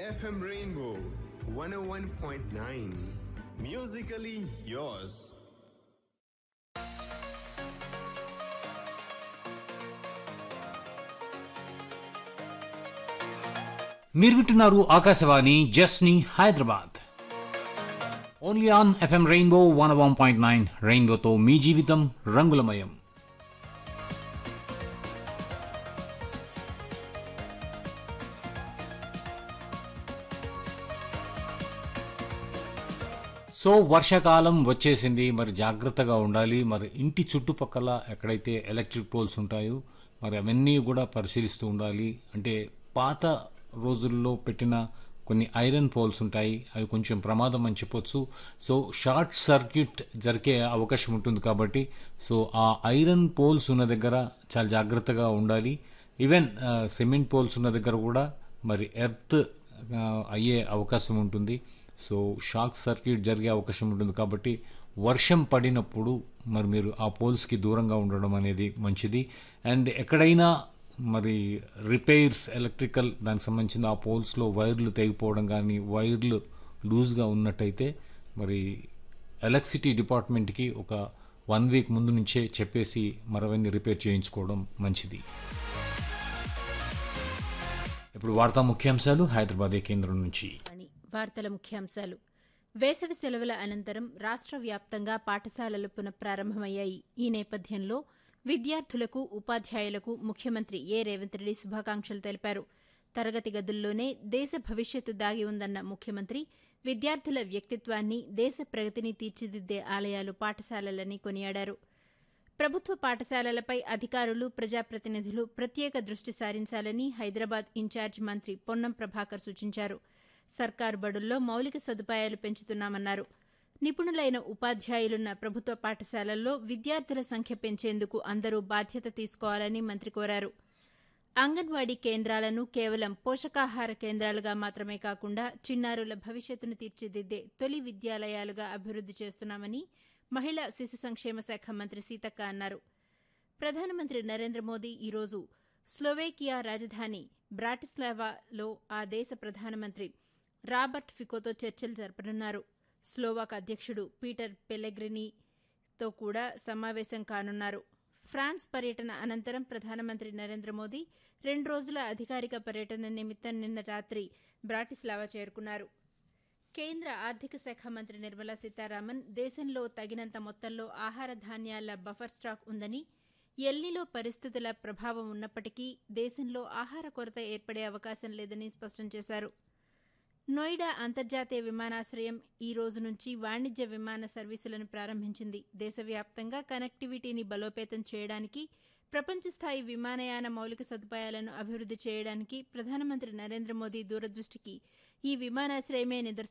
FM Rainbow 101.9. Musically yours. మీరు వింటున్నారు ఆకాశవాణి జస్ని Hyderabad only on FM rainbow one one point nine రెయిన్బోతో మీ జీవితం రంగులమయం సో వర్షాకాలం వచ్చేసింది మరి జాగ్రత్తగా ఉండాలి మరి ఇంటి చుట్టుపక్కల ఎక్కడైతే ఎలక్ట్రిక్ పోల్స్ ఉంటాయో మరి అవన్నీ కూడా పరిశీలిస్తూ ఉండాలి అంటే పాత రోజుల్లో పెట్టిన కొన్ని ఐరన్ పోల్స్ ఉంటాయి అవి కొంచెం ప్రమాదం అని చెప్పొచ్చు సో షార్ట్ సర్క్యూట్ జరిగే అవకాశం ఉంటుంది కాబట్టి సో ఆ ఐరన్ పోల్స్ ఉన్న దగ్గర చాలా జాగ్రత్తగా ఉండాలి ఈవెన్ సిమెంట్ పోల్స్ ఉన్న దగ్గర కూడా మరి ఎర్త్ ఆ, అయ్యే అవకాశం ఉంటుంది సో షాక్ సర్క్యూట్ జరిగే అవకాశం ఉంటుంది కాబట్టి వర్షం పడినప్పుడు మరి మీరు ఆ పోల్స్కి దూరంగా ఉండడం అనేది మంచిది అండ్ ఎక్కడైనా మరి రిపైర్స్ ఎలక్ట్రికల్ దానికి సంబంధించిన ఆ పోల్స్లో వైర్లు తెగిపోవడం కానీ వైర్లు లూజ్గా ఉన్నట్టయితే మరి ఎలక్ట్రిసిటీ డిపార్ట్మెంట్కి ఒక వన్ వీక్ ముందు నుంచే చెప్పేసి మరవన్నీ రిపేర్ చేయించుకోవడం మంచిది ఇప్పుడు వార్తా ముఖ్యాంశాలు హైదరాబాద్ కేంద్రం నుంచి అని వార్తల ముఖ్యాంశాలు వేసవి సెలవుల అనంతరం రాష్ట్ర వ్యాప్తంగా పాఠశాలలు పునఃప్రారంభమయ్యాయి ఈ నేపథ్యంలో విద్యార్థులకు ఉపాధ్యాయులకు ముఖ్యమంత్రి ఏ రేవంత్ రెడ్డి శుభాకాంక్షలు తెలిపారు తరగతి గదుల్లోనే దేశ భవిష్యత్తు దాగి ఉందన్న ముఖ్యమంత్రి విద్యార్థుల వ్యక్తిత్వాన్ని దేశ ప్రగతిని తీర్చిదిద్దే ఆలయాలు పాఠశాలలని కొనియాడారు ప్రభుత్వ పాఠశాలలపై అధికారులు ప్రజాప్రతినిధులు ప్రత్యేక దృష్టి సారించాలని హైదరాబాద్ ఇన్ఛార్జ్ మంత్రి పొన్నం ప్రభాకర్ సూచించారు సర్కారు బడుల్లో మౌలిక సదుపాయాలు పెంచుతున్నామన్నారు నిపుణులైన ఉపాధ్యాయులున్న ప్రభుత్వ పాఠశాలల్లో విద్యార్థుల సంఖ్య పెంచేందుకు అందరూ బాధ్యత తీసుకోవాలని మంత్రి కోరారు అంగన్వాడీ కేంద్రాలను కేవలం పోషకాహార కేంద్రాలుగా మాత్రమే కాకుండా చిన్నారుల భవిష్యత్తును తీర్చిదిద్దే తొలి విద్యాలయాలుగా అభివృద్ది చేస్తున్నామని మహిళా శిశు సంక్షేమ శాఖ మంత్రి సీతక్క అన్నారు ప్రధానమంత్రి నరేంద్ర మోదీ ఈరోజు స్లోవేకియా రాజధాని బ్రాటిస్లావాలో ఆ దేశ ప్రధానమంత్రి రాబర్ట్ ఫికోతో చర్చలు జరపనున్నారు స్లోవాక్ అధ్యక్షుడు పీటర్ పెలెగ్రినీతో కూడా సమావేశం కానున్నారు ఫ్రాన్స్ పర్యటన అనంతరం ప్రధానమంత్రి నరేంద్ర మోదీ రెండు రోజుల అధికారిక పర్యటన నిమిత్తం నిన్న రాత్రి బ్రాటిస్లావా చేరుకున్నారు కేంద్ర ఆర్థిక శాఖ మంత్రి నిర్మలా సీతారామన్ దేశంలో తగినంత మొత్తంలో ఆహార ధాన్యాల బఫర్ స్టాక్ ఉందని ఎల్నిలో పరిస్థితుల ప్రభావం ఉన్నప్పటికీ దేశంలో ఆహార కొరత ఏర్పడే అవకాశం లేదని స్పష్టం చేశారు నోయిడా అంతర్జాతీయ విమానాశ్రయం ఈ రోజు నుంచి వాణిజ్య విమాన సర్వీసులను ప్రారంభించింది దేశవ్యాప్తంగా కనెక్టివిటీని బలోపేతం చేయడానికి ప్రపంచ స్థాయి విమానయాన మౌలిక సదుపాయాలను అభివృద్ధి చేయడానికి ప్రధానమంత్రి నరేంద్ర మోదీ దూరదృష్టికి ఈ విమానాశ్రయమే నిదర్శనం